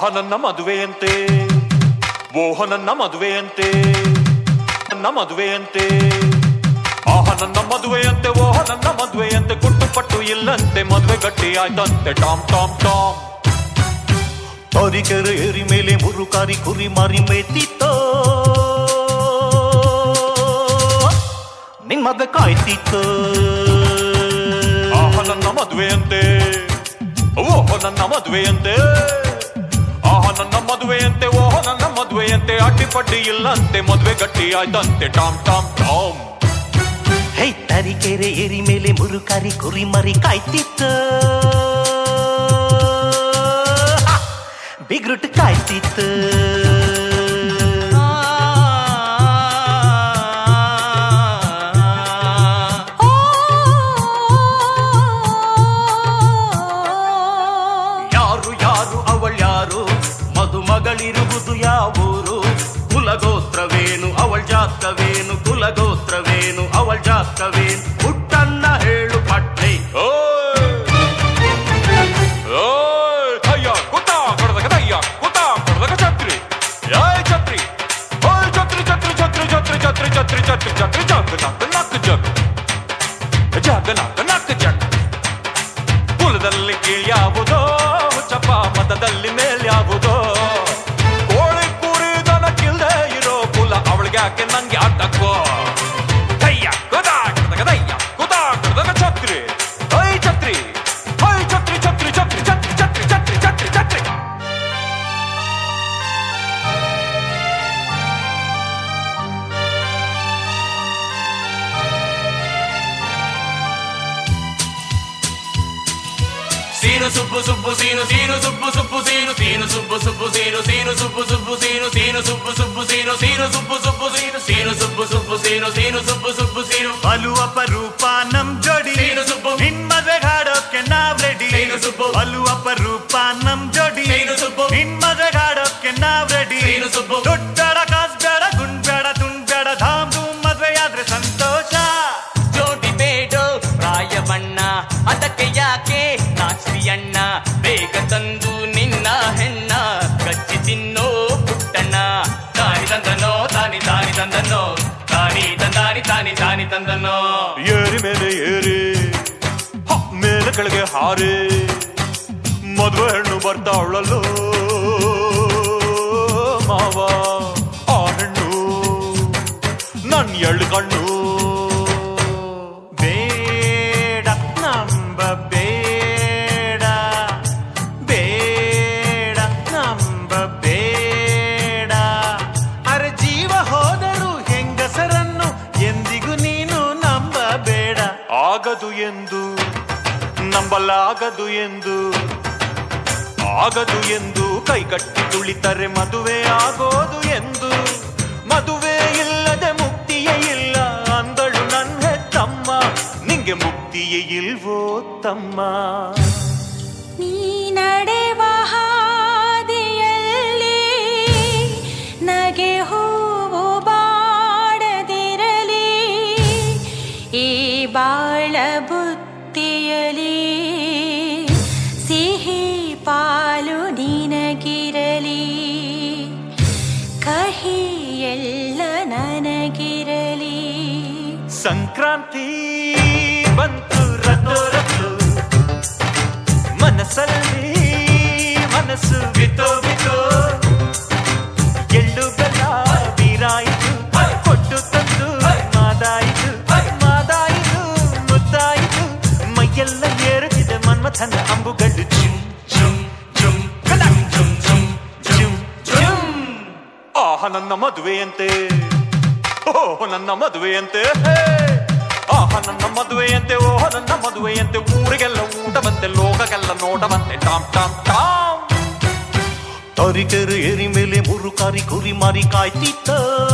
ಆಹ ನನ್ನ ಮದುವೆಯಂತೆ ಓಹ ನನ್ನ ಮದುವೆಯಂತೆ ನನ್ನ ಮದುವೆಯಂತೆ ಆಹ ನನ್ನ ಮದುವೆಯಂತೆ ಓಹ ನನ್ನ ಮದುವೆಯಂತೆ ಕುಟ್ಟು ಪಟ್ಟು ಇಲ್ಲಂತೆ ಮದುವೆ ಗಟ್ಟಿ ಆಯ್ತಂತೆ ಟಾಮ್ ಟಾಮ್ ಟಾಮ್ ತರೀಕೆರೆ ಏರಿ ಮೇಲೆ ಮುರುಕಾರಿ ಕುರಿ ಮಾರಿ ಮೇತಿತ್ತೋ ನಿನ್ ಮದ್ವೆ ಕಾಯ್ತಿತ್ತು ಆಹ ನನ್ನ ಮದುವೆಯಂತೆ ಓಹ ನನ್ನ ಮದುವೆಯಂತೆ ಆಹ ನನ್ನ ಮದುವೆಯಂತೆ ಓಹ ನನ್ನ ಮದುವೆಯಂತೆ ಅಡ್ಡಿ ಪಡ್ಡಿ ಇಲ್ಲಂತೆ ಮದುವೆ ಗಟ್ಟಿ ಆಯ್ತಂತೆ ಟಾಮ್ ಟಾಮ್ ಟಾಮ್ ಹೇ ತರೀಕೆರೆ ಏರಿ ಮೇಲೆ ಮುರುಕಾರಿ ಕುರಿ ಮರಿ ಕಾಯ್ತಿತ್ತು ಬಿಗ್ರುಟ್ ಕಾಯ್ತಿತ್ತು ಯಾರು ಯಾರು ಅವள் ಯಾರು ಮದುಮಗಳಿರುವುದು ಯಾವೂರು ಕುಲಗೋತ್ರವೇನು ಅವಳ ಜಾತಕವೇನು ಕುಲಗೋತ್ರವೇನು ಅವಳ ಜಾತಕವೇನು ಹುಟ್ಟನ್ನ ಹೇಳು ಪಟ್ಟೆ ಓಯ್ ಓಯ್ ಅಯ್ಯ ಕುತ್ತ ಕೊಡದಕ ದಯ್ಯ ಕುತ್ತ ಕೊಡದಕ ಛತ್ರಿ ಏಯ್ ಛತ್ರಿ ಓಯ್ ಛತ್ರಿ ಛತ್ರಿ ಛತ್ರಿ ಛತ್ರಿ ಛತ್ರಿ ಛತ್ರಿ ಛತ್ರಿ ಛತ್ರಿ ಜಗ್ ನಕ್ ನಕ್ ಜಗ್ ಜಗ್ ನಕ್ ನಕ್ ಜಗ್ ಕುಲದಲ್ಲಿ ಕೀಳ್ಯಾವುದೋ ಚಪ ಮತದಲ್ಲಿ ಮೇಲ್ಯಾವುದೋ ಕೋಳಿ ಕುರಿ ದನಕ್ಕಿಲ್ದೆ ಇರೋ ಕುಲ ಅವಳಿಗೆ ಯಾಕೆ ನಂಗೆ ಆಟಕ್ಕೋ ಕಯ್ಯ ಕುದಾ ಕಡದಕ ದಯ್ಯ ಕುದಾ ಕಡದಕ ಛತ್ರಿ ಓಯ್ ಛತ್ರಿ ಓಯ್ ಛತ್ರಿ ಛತ್ರಿ ಛತ್ರಿ ಛತ್ರಿ ಛತ್ರಿ ಛತ್ರಿ ಛತ್ರಿ ಛತ್ರಿ సీను సుబ్బు సుబ్బు సీను సీను సుబ్బు సుబ్బు సీను సీను సుబ్బు సుబ్బు సీను సీను సుబ్బు సుబ్బు సీను సీను సుబ్బు సుబ్బు సీను సీను సుబ్బు సుబ్బు సీను సీను సుబ్బు సుబ్బు సీను సీను ಸುಬ್ಬು ಸುಬ್ಬು ಸೀನು ಬಲು ಅಪರೂಪ ನಮ್ ಜೋಡಿ ಸೀನು ಸುಬ್ಬು. ನಿನ್ ಮದ್ವೆಗ್ ಹಾಡೋಕೆ ನಾವ್ ರೆಡಿ ಸೀನು ಸುಬ್ಬು. ಬಲು ಅಪರೂಪ ನಮ್ ಜೋಡಿ ಸೀನು ಸುಬ್ಬು. ನಿನ್ ಮದ್ವೆಗ್ ಹಾಡೋಕೆ ನಾವ್ ರೆಡಿ ಸೀನು ಸುಬ್ಬು. ದುಡ್ಡ್ ಬೇಡ ಕಾಸ್ ಬೇಡ ಗುಂಡ್ ಬೇಡ ತುಂಡ್ ಬೇಡ ಧಾಮ್ ಧೂಮ್ ಮದ್ವೆ ಆದ್ರೆ ಸಂತೋಷ ಜೋಡಿ ಬೇಡೋ ಪ್ರಾಯ ಬಣ್ಣ ಅದಕ್ಕೆ ಯಾಕೆ ನಾಚ್ರಿ ಅಣ್ಣ ಬೇಗ ತಂದು ನಿನ್ನ ಹೆಣ್ಣ ಕಚ್ಚಿ ತಿನ್ನೋ ಪುಟ್ಟಣ್ಣ ತಾನಿ ತಂದನೋ ತಾನಿ ತಾನಿ ತಂದನೋ ತಾನಿ ತಂದಾನಿ ತಾನಿ ತಾನಿ ತಂದನೋ ಏರಿ ಮೇಲೆ ಏರಿ ಹ, ಮೇಲೆ ಕೆಳಗೆ ಹಾರಿ ಮದುವೆ ಹೆಣ್ಣು ಬರ್ತಾವಳಲ್ಲೋ ಮಾವ ಆ ಹೆಣ್ಣು ನನ್ ಎಳ್ಳು ಕಣ್ಣು ಬೇಡ ನಂಬ ಬೇಡ ಬೇಡ ನಂಬ ಬೇಡ ಅರೆ ಜೀವ ಹೋದರೂ ಹೆಂಗಸರನ್ನು ಎಂದಿಗೂ ನೀನು ನಂಬಬೇಡ ಆಗದು ಎಂದು ನಂಬಲಾಗದು ಎಂದು ಆಗದು ಎಂದು ಕೈಗಟ್ಟಿ ತುಳಿತರೆ ಮದುವೆ ಆಗೋದು ಎಂದು ಮದುವೆ ಇಲ್ಲದೆ ಮುಕ್ತಿಯೇ ಇಲ್ಲ ಅಂದಳು ನನ್ನ ಹೆತ್ತಮ್ಮ ನಿಂಗೆ ಮುಕ್ತಿಯೇ ಇಲ್ವೋ ತಮ್ಮ ನೀ ನಡೆವ ಹಾದಿಯಲ್ಲಿ ನಗೆ ಹೂವು ಬಾಡದಿರಲಿ ಈ ಬಾಳ ಬುತ್ತಿಯಲಿ ಸಿಹಿ ಪಾಲು ನಿನಗಿರಲಿ ಕಹಿ ಎಲ್ಲ ನನಗಿರಲಿ ಸಂಕ್ರಾಂತಿ ಬಂತು ರತ್ತು ರತ್ತು ಮನಸ್ಸಲ್ಲಿ ಮನಸ್ಸು ಬಿತೋ ಬಿತೋ ಎಳ್ಳು ಬೆಲ್ಲ ಬೀರಾಯಿತು ಕೊಟ್ಟು ತಂದು ಮಾದಾಯಿತು ಮಾದಾಯಿತು ಮುದ್ದಾಯಿತು ಮೈಯೆಲ್ಲ ಏರುತ್ತಿದೆ ಮನ್ಮಥನ ಅಂಬುಗಳು ಜುಮ್ ಜುಮ್ ಜುಮ್ ಕಲಂ ಜುಮ್ ಜುಮ್ ಜುಮ್ ಜುಮ್ ಆಹ ನನ್ನ ಮದುವೆಯಂತೆ ಓಹ ನನ್ನ ಮದುವೆಯಂತೆ ಹೇ! ಆಹ ನನ್ನ ಮದುವೆಯಂತೆ ಓಹ ನನ್ನ ಮದುವೆಯಂತೆ ಊರಿಗೆಲ್ಲ ಊಟ ಬಂತೆ ಲೋಕಕ್ಕೆಲ್ಲ ನೋಟ ಬಂತೆ ಟಾಮ್ ಟಾಮ್ ಟಾಮ್ ತರೀಕೆರೆ ಏರಿ ಮೇಲೆ ಮುರುಕಾರಿ ಕುರಿ ಮಾರಿ ಕಾಯ್ತಿತ್ತ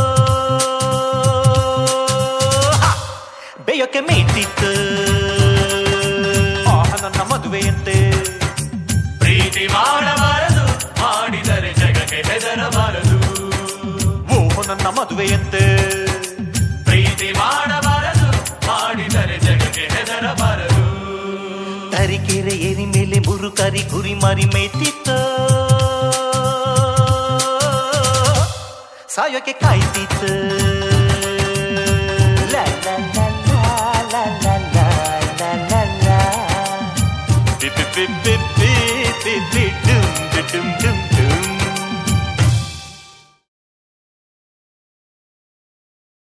ಹ! ಬೇಯಕ್ಕೆ ಮೇಯ್ತಿತ್ತ ಆಹ ನನ್ನ ಮದುವೆಯಂತೆ ಪ್ರೀತಿ ಮಾಡಬಾರದು ಮಾಡಿದರೆ ಜಗಕ್ಕೆ ಹೆದರಬಾರದು ಓಹ ನನ್ನ ಮದುವೆಯಂತೆ ಪ್ರೀತಿ ಮಾಡಬಾರದು ಮಾಡಿದರೆ ಜಗಕ್ಕೆ ಹೆದರಬಾರದು ತರೀಕೆರೆ ಏರಿ ಮೇಲೆ ಮುರುಕಾರಿ ಕುರಿ ಮಾರಿ ಮೇಯ್ತಿತ್ತ ಸಾಯೋಕೆ ಕಾಯ್ತಿತ್ತು